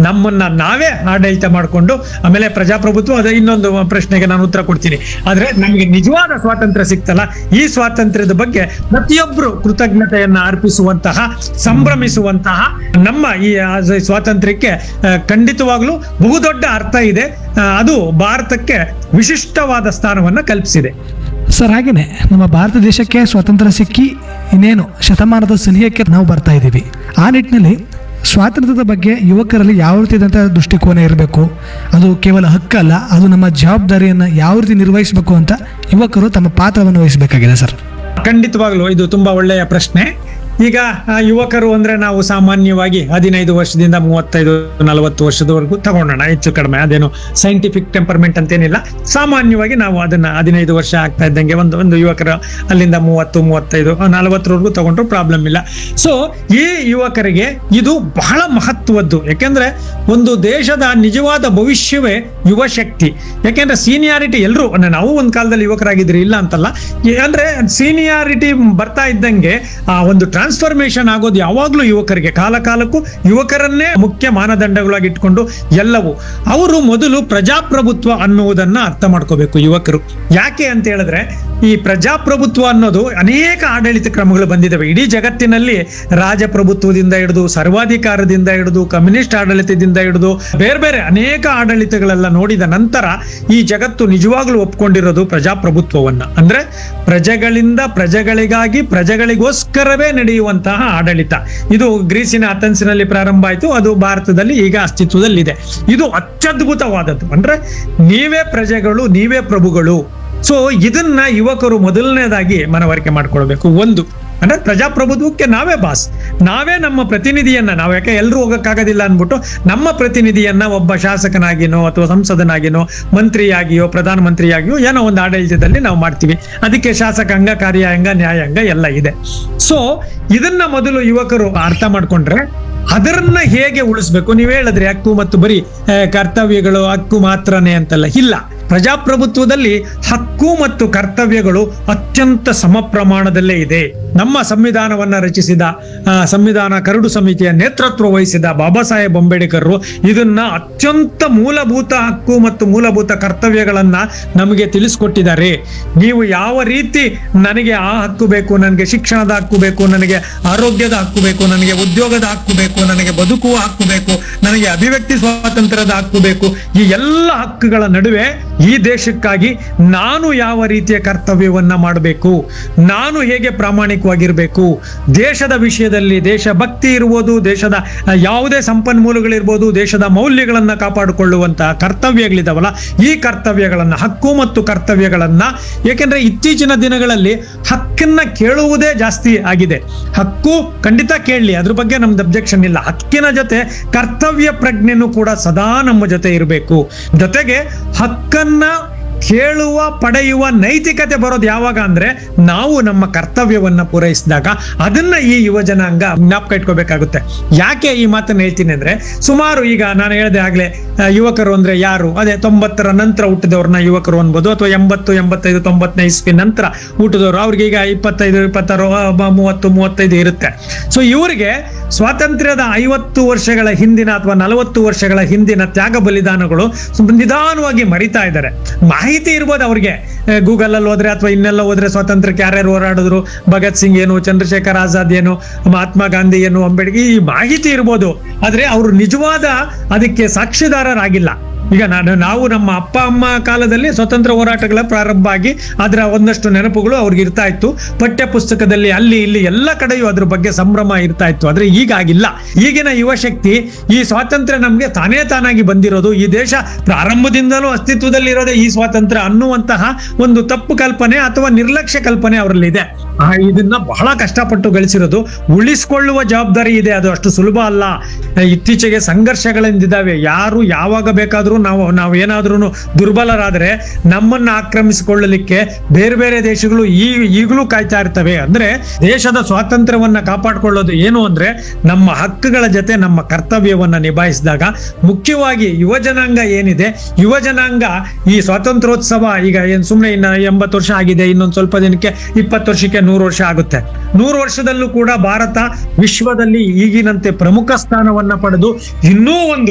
ನಮ್ಮನ್ನ ನಾವೇ ಆಡಳಿತ ಮಾಡಿಕೊಂಡು ಆಮೇಲೆ ಪ್ರಜಾಪ್ರಭುತ್ವ ಅದೇ ಇನ್ನೊಂದು ಪ್ರಶ್ನೆಗೆ ನಾನು ಉತ್ತರ ಕೊಡ್ತೀನಿ ಆದ್ರೆ ನಮಗೆ ನಿಜವಾದ ಸ್ವಾತಂತ್ರ್ಯ ಸಿಕ್ತಲ್ಲ ಈ ಸ್ವಾತಂತ್ರ್ಯದ ಬಗ್ಗೆ ಪ್ರತಿಯೊಬ್ಬರು ಕೃತಜ್ಞತೆಯನ್ನ ಅರ್ಪಿಸುವಂತಹ ಸಂಭ್ರಮಿಸುವಂತಹ ನಮ್ಮ ಈ ಆ ಸ್ವಾತಂತ್ರ್ಯಕ್ಕೆ ಆ, ಖಂಡಿತವಾಗ್ಲೂ ಬಹುದೊಡ್ಡ ಅರ್ಥ ಇದೆ ಆ, ಅದು ಭಾರತಕ್ಕೆ ವಿಶಿಷ್ಟವಾದ ಸ್ಥಾನವನ್ನ ಕಲ್ಪಿಸಿದೆ ಸರ್ ಹಾಗೇನೆ ನಮ್ಮ ಭಾರತ ದೇಶಕ್ಕೆ ಸ್ವಾತಂತ್ರ್ಯ ಸಿಕ್ಕಿ ಇನ್ನೇನು ಶತಮಾನದ ಸನಿಹಕ್ಕೆ ನಾವು ಬರ್ತಾ ಇದ್ದೀವಿ ಆ ನಿಟ್ಟಿನಲ್ಲಿ ಸ್ವಾತಂತ್ರ್ಯದ ಬಗ್ಗೆ ಯುವಕರಲ್ಲಿ ಯಾವ ರೀತಿಯಾದಂಥ ದೃಷ್ಟಿಕೋನ ಇರಬೇಕು ಅದು ಕೇವಲ ಹಕ್ಕಲ್ಲ ಅದು ನಮ್ಮ ಜವಾಬ್ದಾರಿಯನ್ನು ಯಾವ ರೀತಿ ನಿರ್ವಹಿಸಬೇಕು ಅಂತ ಯುವಕರು ತಮ್ಮ ಪಾತ್ರವನ್ನು ವಹಿಸಬೇಕಾಗಿದೆ ಸರ್ ಖಂಡಿತವಾಗ್ಲೂ ಇದು ತುಂಬಾ ಒಳ್ಳೆಯ ಪ್ರಶ್ನೆ ಈಗ ಆ, ಯುವಕರು ಅಂದ್ರೆ ನಾವು ಸಾಮಾನ್ಯವಾಗಿ ಹದಿನೈದು ವರ್ಷದಿಂದ ಮೂವತ್ತೈದು ನಲವತ್ತು ವರ್ಷದವರೆಗೂ ತಗೊಂಡೋಣ ಹೆಚ್ಚು ಕಡಿಮೆ ಅದೇನು ಸೈಂಟಿಫಿಕ್ ಟೆಂಪರ್ಮೆಂಟ್ ಅಂತೇನಿಲ್ಲ ಸಾಮಾನ್ಯವಾಗಿ ನಾವು ಅದನ್ನ ಹದಿನೈದು ವರ್ಷ ಆಗ್ತಾ ಇದ್ದಂಗೆ ಒಂದು ಒಂದು ಯುವಕರು ಅಲ್ಲಿಂದ ಮೂವತ್ತು ಮೂವತ್ತೈದು ನಲವತ್ತರವರೆಗೂ ತಗೊಂಡ್ರು ಪ್ರಾಬ್ಲಮ್ ಇಲ್ಲ ಸೊ ಈ ಯುವಕರಿಗೆ ಇದು ಬಹಳ ಮಹತ್ವದ್ದು ಯಾಕೆಂದ್ರೆ ಒಂದು ದೇಶದ ನಿಜವಾದ ಭವಿಷ್ಯವೇ ಯುವ ಶಕ್ತಿ ಯಾಕೆಂದ್ರೆ ಸೀನಿಯಾರಿಟಿ ಎಲ್ಲರೂ ನಾವು ಒಂದು ಕಾಲದಲ್ಲಿ ಯುವಕರಾಗಿದ್ರಿ ಇಲ್ಲ ಅಂತಲ್ಲ ಈ- ಅಂದ್ರೆ ಸೀನಿಯಾರಿಟಿ ಬರ್ತಾ ಇದ್ದಂಗೆ ಆ ಒಂದು ಟ್ರಾನ್ಸ್ಫಾರ್ಮೇಶನ್ ಆಗೋದು ಯಾವಾಗ್ಲೂ ಯುವಕರಿಗೆ ಕಾಲ ಕಾಲಕ್ಕೂ ಯುವಕರನ್ನೇ ಮುಖ್ಯ ಮಾನದಂಡಗಳಾಗಿ ಇಟ್ಕೊಂಡು ಎಲ್ಲವೂ ಅವರು ಮೊದಲು ಪ್ರಜಾಪ್ರಭುತ್ವ ಅನ್ನುವುದನ್ನ ಅರ್ಥ ಮಾಡ್ಕೋಬೇಕು ಯುವಕರು ಯಾಕೆ ಅಂತ ಹೇಳಿದ್ರೆ ಈ ಪ್ರಜಾಪ್ರಭುತ್ವ ಅನ್ನೋದು ಅನೇಕ ಆಡಳಿತ ಕ್ರಮಗಳು ಬಂದಿದ್ದಾವೆ ಇಡೀ ಜಗತ್ತಿನಲ್ಲಿ ರಾಜಪ್ರಭುತ್ವದಿಂದ ಹಿಡಿದು ಸರ್ವಾಧಿಕಾರದಿಂದ ಹಿಡಿದು ಕಮ್ಯುನಿಸ್ಟ್ ಆಡಳಿತದಿಂದ ಹಿಡಿದು ಬೇರೆ ಬೇರೆ ಅನೇಕ ಆಡಳಿತಗಳೆಲ್ಲ ನೋಡಿದ ನಂತರ ಈ ಜಗತ್ತು ನಿಜವಾಗ್ಲೂ ಒಪ್ಕೊಂಡಿರೋದು ಪ್ರಜಾಪ್ರಭುತ್ವವನ್ನ ಅಂದ್ರೆ ಪ್ರಜೆಗಳಿಂದ ಪ್ರಜೆಗಳಿಗಾಗಿ ಪ್ರಜೆಗಳಿಗೋಸ್ಕರವೇ ನಡೆಯುವಂತಹ ಆಡಳಿತ ಇದು ಗ್ರೀಸಿನ ಅಥೆನ್ಸ್ನಲ್ಲಿ ಪ್ರಾರಂಭ ಆಯಿತು ಅದು ಭಾರತದಲ್ಲಿ ಈಗ ಅಸ್ತಿತ್ವದಲ್ಲಿದೆ ಇದು ಅತ್ಯದ್ಭುತವಾದದ್ದು ಅಂದ್ರೆ ನೀವೇ ಪ್ರಜೆಗಳು ನೀವೇ ಪ್ರಭುಗಳು ಸೊ ಇದನ್ನ ಯುವಕರು ಮೊದಲನೇದಾಗಿ ಮನವರಿಕೆ ಮಾಡ್ಕೊಳ್ಬೇಕು ಒಂದು ಅಂದ್ರೆ ಪ್ರಜಾಪ್ರಭುತ್ವಕ್ಕೆ ನಾವೇ ಬಾಸ್ ನಾವೇ ನಮ್ಮ ಪ್ರತಿನಿಧಿಯನ್ನ ನಾವು ಯಾಕೆ ಎಲ್ಲರೂ ಹೋಗಕ್ಕಾಗೋದಿಲ್ಲ ಅನ್ಬಿಟ್ಟು ನಮ್ಮ ಪ್ರತಿನಿಧಿಯನ್ನ ಒಬ್ಬ ಶಾಸಕನಾಗಿನೋ ಅಥವಾ ಸಂಸದನಾಗಿನೋ ಮಂತ್ರಿಯಾಗಿಯೋ ಪ್ರಧಾನಮಂತ್ರಿಯಾಗಿಯೋ ಏನೋ ಒಂದು ಆಡಳಿತದಲ್ಲಿ ನಾವು ಮಾಡ್ತೀವಿ ಅದಕ್ಕೆ ಶಾಸಕಾಂಗ ಕಾರ್ಯಾಂಗ ನ್ಯಾಯಾಂಗ ಎಲ್ಲ ಇದೆ ಸೊ ಇದನ್ನ ಮೊದಲು ಯುವಕರು ಅರ್ಥ ಮಾಡ್ಕೊಂಡ್ರೆ ಅದನ್ನ ಹೇಗೆ ಉಳಿಸ್ಬೇಕು ನೀವು ಹೇಳಿದ್ರಿ ಹಕ್ಕು ಮತ್ತು ಬರೀ ಆ, ಕರ್ತವ್ಯಗಳು ಹಕ್ಕು ಮಾತ್ರನೇ ಅಂತಲ್ಲ ಇಲ್ಲ ಪ್ರಜಾಪ್ರಭುತ್ವದಲ್ಲಿ ಹಕ್ಕು ಮತ್ತು ಕರ್ತವ್ಯಗಳು ಅತ್ಯಂತ ಸಮ ಪ್ರಮಾಣದಲ್ಲೇ ಇದೆ ನಮ್ಮ ಸಂವಿಧಾನವನ್ನ ರಚಿಸಿದ ಆ, ಸಂವಿಧಾನ ಕರಡು ಸಮಿತಿಯ ನೇತೃತ್ವ ವಹಿಸಿದ ಬಾಬಾ ಸಾಹೇಬ್ ಅಂಬೇಡ್ಕರ್ ಇದನ್ನ ಅತ್ಯಂತ ಮೂಲಭೂತ ಹಕ್ಕು ಮತ್ತು ಮೂಲಭೂತ ಕರ್ತವ್ಯಗಳನ್ನ ನಮಗೆ ತಿಳಿಸ್ಕೊಟ್ಟಿದ್ದಾರೆ ನೀವು ಯಾವ ರೀತಿ ನನಗೆ ಆ ಹಕ್ಕು ಬೇಕು ನನಗೆ ಶಿಕ್ಷಣದ ಹಕ್ಕು ಬೇಕು ನನಗೆ ಆರೋಗ್ಯದ ಹಕ್ಕು ಬೇಕು ನನಗೆ ಉದ್ಯೋಗದ ಹಕ್ಕು ಬೇಕು ನನಗೆ ಬದುಕುವ ಹಕ್ಕು ಬೇಕು ನನಗೆ ಅಭಿವ್ಯಕ್ತಿ ಸ್ವಾತಂತ್ರ್ಯದ ಹಕ್ಕು ಬೇಕು ಈ ಎಲ್ಲ ಹಕ್ಕುಗಳ ನಡುವೆ ಈ ದೇಶಕ್ಕಾಗಿ ನಾನು ಯಾವ ರೀತಿಯ ಕರ್ತವ್ಯವನ್ನ ಮಾಡಬೇಕು ನಾನು ಹೇಗೆ ಪ್ರಾಮಾಣಿಕವಾಗಿರ್ಬೇಕು ದೇಶದ ವಿಷಯದಲ್ಲಿ ದೇಶಭಕ್ತಿ ಇರ್ಬೋದು ದೇಶದ ಆ, ಯಾವುದೇ ಸಂಪನ್ಮೂಲಗಳಿರ್ಬೋದು ದೇಶದ ಮೌಲ್ಯಗಳನ್ನ ಕಾಪಾಡಿಕೊಳ್ಳುವಂತಹ ಕರ್ತವ್ಯಗಳಿದಾವಲ್ಲ ಈ ಕರ್ತವ್ಯಗಳನ್ನ ಹಕ್ಕು ಮತ್ತು ಕರ್ತವ್ಯಗಳನ್ನ ಏಕೆಂದ್ರೆ ಇತ್ತೀಚಿನ ದಿನಗಳಲ್ಲಿ ಹಕ್ಕನ್ನ ಕೇಳುವುದೇ ಜಾಸ್ತಿ ಆಗಿದೆ ಹಕ್ಕು ಖಂಡಿತ ಕೇಳಲಿ ಅದ್ರ ಬಗ್ಗೆ ನಮ್ದು ಅಬ್ಜೆಕ್ಷನ್ ಇಲ್ಲ ಹಕ್ಕಿನ ಜೊತೆ ಕರ್ತವ್ಯ ಪ್ರಜ್ಞೆನೂ ಕೂಡ ಸದಾ ನಮ್ಮ ಜೊತೆ ಇರಬೇಕು ಜೊತೆಗೆ ಹಕ್ಕನ್ನ ಕೇಳುವ ಪಡೆಯುವ ನೈತಿಕತೆ ಬರೋದು ಯಾವಾಗ ಅಂದ್ರೆ ನಾವು ನಮ್ಮ ಕರ್ತವ್ಯವನ್ನ ಪೂರೈಸಿದಾಗ ಅದನ್ನ ಈ ಯುವ ಜನಾಂಗ ಜ್ಞಾಪಕ ಇಟ್ಕೋಬೇಕಾಗುತ್ತೆ ಯಾಕೆ ಈ ಮಾತನ್ನ ಹೇಳ್ತೀನಿ ಅಂದ್ರೆ ಸುಮಾರು ಈಗ ನಾನು ಹೇಳಿದೆ ಆಗ್ಲೇ ಆ, ಯುವಕರು ಅಂದ್ರೆ ಯಾರು ಅದೇ ತೊಂಬತ್ತರ ನಂತರ ಹುಟ್ಟಿದವ್ರನ್ನ ಯುವಕರು ಅನ್ಬೋದು ಅಥವಾ ಎಂಬತ್ತು ಎಂಬತ್ತೈದು ತೊಂಬತ್ತನೇ ಇಸ್ವಿ ನಂತರ ಹುಟ್ಟಿದವರು ಅವ್ರಿಗೆ ಈಗ ಇಪ್ಪತ್ತೈದು ಇಪ್ಪತ್ತಾರು ಆ, ಬ- ಮೂವತ್ತು ಮೂವತ್ತೈದು ಇರುತ್ತೆ ಸೊ ಇವರಿಗೆ ಸ್ವಾತಂತ್ರ್ಯದ ಐವತ್ತು ವರ್ಷಗಳ ಹಿಂದಿನ ಅಥವಾ ನಲವತ್ತು ವರ್ಷಗಳ ಹಿಂದಿನ ತ್ಯಾಗ ಬಲಿದಾನಗಳು ಸ್ವಲ್ಪ ನಿಧಾನವಾಗಿ ಮರಿತಾ ಇದ್ದಾರೆ ಮಾಹಿತಿ ಇರ್ಬೋದು ಅವ್ರಿಗೆ ಗೂಗಲ್ ಅಲ್ಲಿ ಹೋದ್ರೆ ಅಥವಾ ಇನ್ನೆಲ್ಲ ಹೋದ್ರೆ ಸ್ವಾತಂತ್ರ್ಯಕ್ಕೆ ಯಾರ್ಯಾರು ಹೋರಾಡಿದ್ರು ಭಗತ್ ಸಿಂಗ್ ಏನು ಚಂದ್ರಶೇಖರ್ ಆಜಾದ್ ಏನು ಮಹಾತ್ಮ ಗಾಂಧಿ ಏನು ಅಂಬೇಡ್ಕರ್ ಈ ಮಾಹಿತಿ ಇರ್ಬೋದು ಆದ್ರೆ ಅವರು ನಿಜವಾದ ಅದಕ್ಕೆ ಸಾಕ್ಷಿದಾರರಾಗಿಲ್ಲ ಈಗ ನಾನು ನಾವು ನಮ್ಮ ಅಪ್ಪ ಅಮ್ಮ ಕಾಲದಲ್ಲಿ ಸ್ವತಂತ್ರ ಹೋರಾಟಗಳ ಪ್ರಾರಂಭ ಆಗಿ ಅದರ ಒಂದಷ್ಟು ನೆನಪುಗಳು ಅವ್ರಿಗೆ ಇರ್ತಾ ಇತ್ತು ಪಠ್ಯ ಪುಸ್ತಕದಲ್ಲಿ ಅಲ್ಲಿ ಇಲ್ಲಿ ಎಲ್ಲ ಕಡೆಯೂ ಅದ್ರ ಬಗ್ಗೆ ಸಂಭ್ರಮ ಇರ್ತಾ ಇತ್ತು ಆದ್ರೆ ಈಗ ಆಗಿಲ್ಲ ಈಗಿನ ಯುವ ಶಕ್ತಿ ಈ ಸ್ವಾತಂತ್ರ್ಯ ನಮ್ಗೆ ತಾನೇ ತಾನಾಗಿ ಬಂದಿರೋದು ಈ ದೇಶ ಪ್ರಾರಂಭದಿಂದಲೂ ಅಸ್ತಿತ್ವದಲ್ಲಿರೋದೇ ಈ ಸ್ವಾತಂತ್ರ್ಯ ಅನ್ನುವಂತಹ ಒಂದು ತಪ್ಪು ಕಲ್ಪನೆ ಅಥವಾ ನಿರ್ಲಕ್ಷ್ಯ ಕಲ್ಪನೆ ಅವರಲ್ಲಿ ಇದೆ ಆ, ಇದನ್ನ ಬಹಳ ಕಷ್ಟಪಟ್ಟು ಗಳಿಸಿರೋದು ಉಳಿಸ್ಕೊಳ್ಳುವ ಜವಾಬ್ದಾರಿ ಇದೆ ಅದು ಅಷ್ಟು ಸುಲಭ ಅಲ್ಲ ಇತ್ತೀಚೆಗೆ ಸಂಘರ್ಷಗಳಿಂದಿದ್ದಾವೆ ಯಾರು ಯಾವಾಗ ಬೇಕಾದ್ರೂ ನಾವು ನಾವು ಏನಾದ್ರೂ ದುರ್ಬಲರಾದ್ರೆ ನಮ್ಮನ್ನ ಆಕ್ರಮಿಸಿಕೊಳ್ಳಲಿಕ್ಕೆ ಬೇರೆ ಬೇರೆ ದೇಶಗಳು ಈ ಈಗಲೂ ಕಾಯ್ತಾ ಇರ್ತವೆ ಅಂದ್ರೆ ದೇಶದ ಸ್ವಾತಂತ್ರ್ಯವನ್ನ ಕಾಪಾಡಿಕೊಳ್ಳೋದು ಏನು ಅಂದ್ರೆ ನಮ್ಮ ಹಕ್ಕುಗಳ ಜೊತೆ ನಮ್ಮ ಕರ್ತವ್ಯವನ್ನ ನಿಭಾಯಿಸಿದಾಗ ಮುಖ್ಯವಾಗಿ ಯುವ ಜನಾಂಗ ಏನಿದೆ ಯುವ ಜನಾಂಗ ಈ ಸ್ವಾತಂತ್ರ್ಯೋತ್ಸವ ಈಗ ಏನ್ ಸುಮ್ಮನೆ ಇನ್ನ ಎಂಬತ್ತು ವರ್ಷ ಆಗಿದೆ ಇನ್ನೊಂದು ಸ್ವಲ್ಪ ದಿನಕ್ಕೆ ಇಪ್ಪತ್ತು ವರ್ಷಕ್ಕೆ ನೂರು ವರ್ಷ ಆಗುತ್ತೆ ನೂರು ವರ್ಷದಲ್ಲೂ ಕೂಡ ಭಾರತ ವಿಶ್ವದಲ್ಲಿ ಈಗಿನಂತೆ ಪ್ರಮುಖ ಸ್ಥಾನವನ್ನ ಪಡೆದು ಇನ್ನೂ ಒಂದು